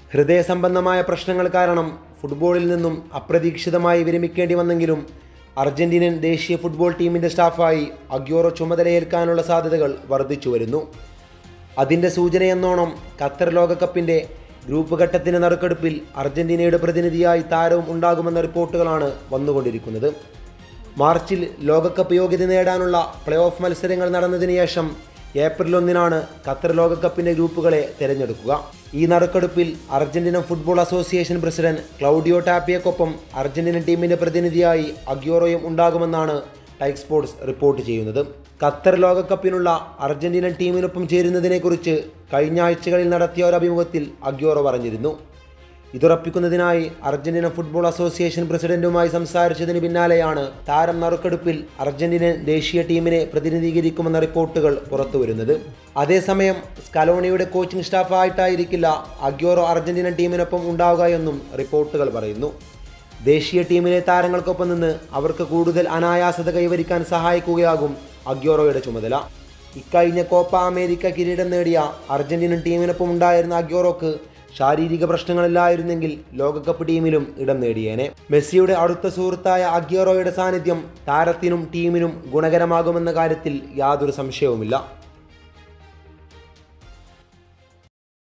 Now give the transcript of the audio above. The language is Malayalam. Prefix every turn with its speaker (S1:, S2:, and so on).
S1: ഹൃദയ സംബന്ധമായ പ്രശ്നങ്ങൾ കാരണം ഫുട്ബോളിൽ നിന്നും അപ്രതീക്ഷിതമായി വിരമിക്കേണ്ടി വന്നെങ്കിലും അർജന്റീനൻ ദേശീയ ഫുട്ബോൾ ടീമിൻ്റെ സ്റ്റാഫായി അഗ്യോറോ ചുമതലയേൽക്കാനുള്ള സാധ്യതകൾ വർദ്ധിച്ചു വരുന്നു അതിൻ്റെ സൂചനയെന്നോണം ഖത്തർ ലോകകപ്പിൻ്റെ ഗ്രൂപ്പ് ഘട്ടത്തിൻ്റെ നറുക്കെടുപ്പിൽ അർജന്റീനയുടെ പ്രതിനിധിയായി താരവും ഉണ്ടാകുമെന്ന റിപ്പോർട്ടുകളാണ് വന്നുകൊണ്ടിരിക്കുന്നത് മാർച്ചിൽ ലോകകപ്പ് യോഗ്യത നേടാനുള്ള പ്ലേ ഓഫ് മത്സരങ്ങൾ നടന്നതിന് ശേഷം ഏപ്രിൽ ഒന്നിനാണ് ഖത്തർ ലോകകപ്പിൻ്റെ ഗ്രൂപ്പുകളെ തിരഞ്ഞെടുക്കുക ഈ നറുക്കെടുപ്പിൽ Argentina football association president Claudio ടാപ്പിയക്കൊപ്പം അർജന്റീന ടീമിൻ്റെ പ്രതിനിധിയായി അഗ്യോറോയും ഉണ്ടാകുമെന്നാണ് ടൈക് സ്പോർട്സ് റിപ്പോർട്ട് ചെയ്യുന്നത് ഖത്തർ ലോകകപ്പിനുള്ള അർജന്റീനൻ ടീമിനൊപ്പം ചേരുന്നതിനെക്കുറിച്ച് കഴിഞ്ഞ ആഴ്ചകളിൽ നടത്തിയ ഒരു അഭിമുഖത്തിൽ അഗ്യോറോ പറഞ്ഞിരുന്നു ഇതുറപ്പിക്കുന്നതിനായി അർജന്റീന ഫുട്ബോൾ അസോസിയേഷൻ പ്രസിഡന്റുമായി സംസാരിച്ചതിന് പിന്നാലെയാണ് താരം നറുക്കെടുപ്പിൽ അർജന്റീനൻ ദേശീയ ടീമിനെ പ്രതിനിധീകരിക്കുമെന്ന റിപ്പോർട്ടുകൾ പുറത്തുവരുന്നത് അതേസമയം സ്കലോണിയുടെ കോച്ചിംഗ് സ്റ്റാഫായിട്ടായിരിക്കില്ല അഗ്യോറോ അർജന്റീനൻ ടീമിനൊപ്പം ഉണ്ടാവുക എന്നും റിപ്പോർട്ടുകൾ പറയുന്നു ദേശീയ ടീമിലെ താരങ്ങൾക്കൊപ്പം നിന്ന് അവർക്ക് കൂടുതൽ അനായാസത കൈവരിക്കാൻ സഹായിക്കുകയാകും അഗ്യോറോയുടെ ചുമതല ഇക്കഴിഞ്ഞ കോപ്പ അമേരിക്ക കിരീടം നേടിയ അർജന്റീനൻ ടീമിനൊപ്പം ഉണ്ടായിരുന്ന അഗ്യോറോക്ക് ശാരീരിക പ്രശ്നങ്ങളില്ലായിരുന്നെങ്കിൽ ലോകകപ്പ് ടീമിലും ഇടം നേടിയേനെ മെസ്സിയുടെ അടുത്ത സുഹൃത്തായ അഗ്യോറോയുടെ സാന്നിധ്യം താരത്തിനും ടീമിനും ഗുണകരമാകുമെന്ന കാര്യത്തിൽ യാതൊരു സംശയവുമില്ല